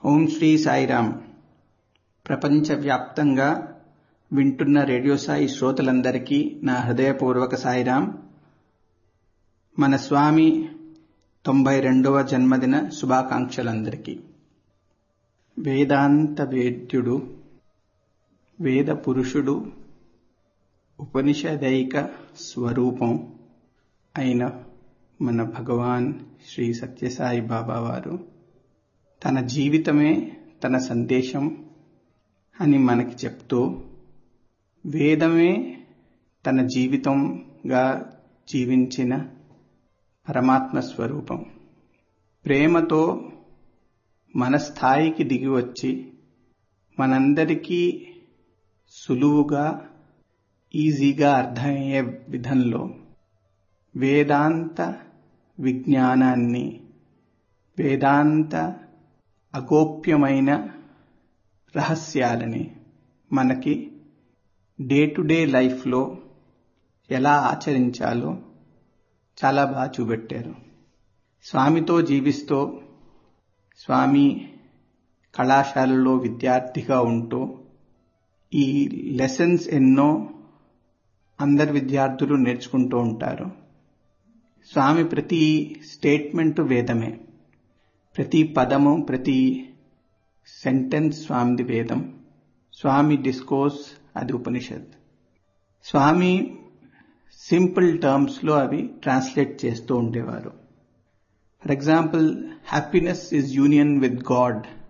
ఓం శ్రీ సాయిరామ్ ప్రపంచవ్యాప్తంగా వింటున్న రేడియో సాయి శ్రోతలందరికీ నా హృదయపూర్వక సాయిరామ్ మన స్వామి తొంభై రెండవ జన్మదిన శుభాకాంక్షలందరికీ వేదాంత వేద్యుడు వేద పురుషుడు ఉపనిషదైక స్వరూపం అయిన మన భగవాన్ శ్రీ సత్యసాయి బాబా వారు తన జీవితమే తన సందేశం అని మనకి చెప్తూ వేదమే తన జీవితంగా జీవించిన పరమాత్మ స్వరూపం ప్రేమతో మన స్థాయికి దిగి వచ్చి మనందరికీ సులువుగా ఈజీగా అర్థమయ్యే విధంలో వేదాంత విజ్ఞానాన్ని వేదాంత అగోప్యమైన రహస్యాలని మనకి డే టు డే లైఫ్లో ఎలా ఆచరించాలో చాలా బాగా చూపెట్టారు స్వామితో జీవిస్తూ స్వామి కళాశాలలో విద్యార్థిగా ఉంటూ ఈ లెసన్స్ ఎన్నో అందరు విద్యార్థులు నేర్చుకుంటూ ఉంటారు స్వామి ప్రతి స్టేట్మెంట్ వేదమే ప్రతి పదము ప్రతి సెంటెన్స్ స్వామిది వేదం స్వామి డిస్కోర్స్ అది ఉపనిషత్ స్వామి సింపుల్ టర్మ్స్లో అవి ట్రాన్స్లేట్ చేస్తూ ఉండేవారు for example happiness is union with God